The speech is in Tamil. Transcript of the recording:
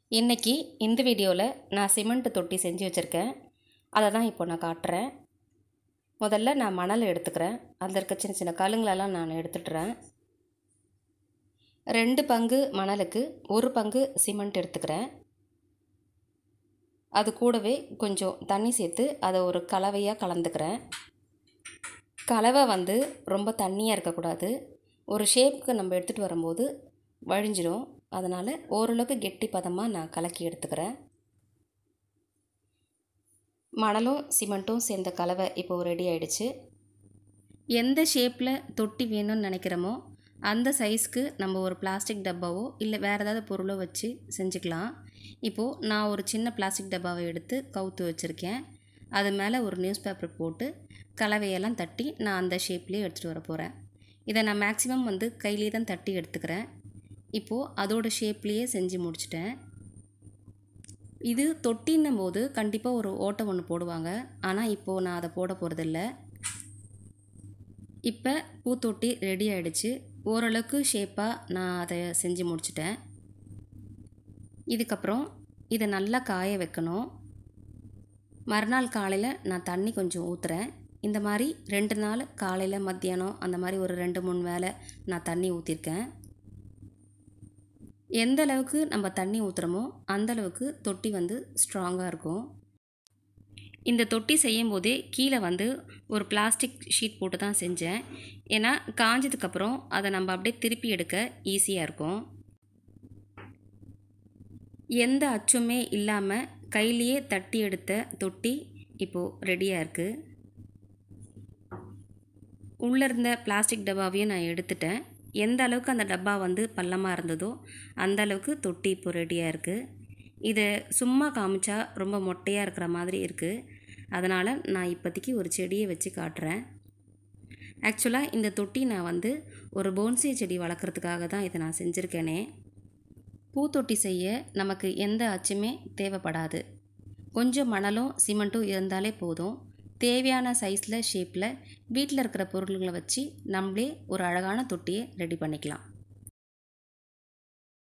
இன்றைக்கி இந்த வீடியோவில் நான் சிமெண்ட் தொட்டி செஞ்சு வச்சுருக்கேன் அதை தான் இப்போ நான் காட்டுறேன் முதல்ல நான் மணல் எடுத்துக்கிறேன் அதில் இருக்க சின்ன சின்ன கல்லுங்களெல்லாம் நான் எடுத்துட்டுறேன் ரெண்டு பங்கு மணலுக்கு ஒரு பங்கு சிமெண்ட் எடுத்துக்கிறேன் அது கூடவே கொஞ்சம் தண்ணி சேர்த்து அதை ஒரு கலவையாக கலந்துக்கிறேன் கலவை வந்து ரொம்ப தண்ணியாக இருக்கக்கூடாது ஒரு ஷேப்புக்கு நம்ம எடுத்துகிட்டு வரும்போது வழிஞ்சிடும் அதனால் ஓரளவுக்கு கெட்டி பதமாக நான் கலக்கி எடுத்துக்கிறேன் மணலும் சிமெண்ட்டும் சேர்ந்த கலவை இப்போ ரெடி ஆயிடுச்சு எந்த ஷேப்பில் தொட்டி வேணும்னு நினைக்கிறோமோ அந்த சைஸ்க்கு நம்ம ஒரு பிளாஸ்டிக் டப்பாவோ இல்லை வேறு ஏதாவது பொருளோ வச்சு செஞ்சுக்கலாம் இப்போது நான் ஒரு சின்ன பிளாஸ்டிக் டப்பாவை எடுத்து கவுத்து வச்சுருக்கேன் அது மேலே ஒரு நியூஸ் பேப்பர் போட்டு கலவையெல்லாம் தட்டி நான் அந்த ஷேப்லேயே எடுத்துகிட்டு வர போகிறேன் இதை நான் மேக்ஸிமம் வந்து கையிலே தான் தட்டி எடுத்துக்கிறேன் இப்போது அதோட ஷேப்லேயே செஞ்சு முடிச்சிட்டேன் இது தொட்டின்னும் போது கண்டிப்பாக ஒரு ஓட்டை ஒன்று போடுவாங்க ஆனால் இப்போது நான் அதை போட போகிறதில்ல இப்போ பூத்தொட்டி ரெடி ஆகிடுச்சு ஓரளவுக்கு ஷேப்பாக நான் அதை செஞ்சு முடிச்சிட்டேன் இதுக்கப்புறம் இதை நல்லா காய வைக்கணும் மறுநாள் காலையில் நான் தண்ணி கொஞ்சம் ஊற்றுறேன் இந்த மாதிரி ரெண்டு நாள் காலையில் மத்தியானம் அந்த மாதிரி ஒரு ரெண்டு மூணு வேளை நான் தண்ணி ஊற்றிருக்கேன் எந்த அளவுக்கு நம்ம தண்ணி ஊற்றுறோமோ அந்த அளவுக்கு தொட்டி வந்து ஸ்ட்ராங்காக இருக்கும் இந்த தொட்டி செய்யும் போதே கீழே வந்து ஒரு பிளாஸ்டிக் ஷீட் போட்டு தான் செஞ்சேன் ஏன்னா காஞ்சதுக்கப்புறம் அதை நம்ம அப்படியே திருப்பி எடுக்க ஈஸியாக இருக்கும் எந்த அச்சுமே இல்லாமல் கையிலேயே தட்டி எடுத்த தொட்டி இப்போது ரெடியாக இருக்குது உள்ளே இருந்த பிளாஸ்டிக் டப்பாவையும் நான் எடுத்துட்டேன் எந்த அளவுக்கு அந்த டப்பா வந்து பள்ளமாக இருந்ததோ அந்த அளவுக்கு தொட்டி இப்போ ரெடியாக இருக்குது இதை சும்மா காமிச்சா ரொம்ப மொட்டையாக இருக்கிற மாதிரி இருக்குது அதனால் நான் இப்போதைக்கு ஒரு செடியை வச்சு காட்டுறேன் ஆக்சுவலாக இந்த தொட்டி நான் வந்து ஒரு போன்சே செடி வளர்க்குறதுக்காக தான் இதை நான் செஞ்சுருக்கேனே பூத்தொட்டி செய்ய நமக்கு எந்த அச்சுமே தேவைப்படாது கொஞ்சம் மணலும் சிமெண்ட்டும் இருந்தாலே போதும் தேவையான சைஸில் ஷேப்பில் வீட்டில் இருக்கிற பொருள்களை வச்சு நம்மளே ஒரு அழகான தொட்டியை ரெடி பண்ணிக்கலாம்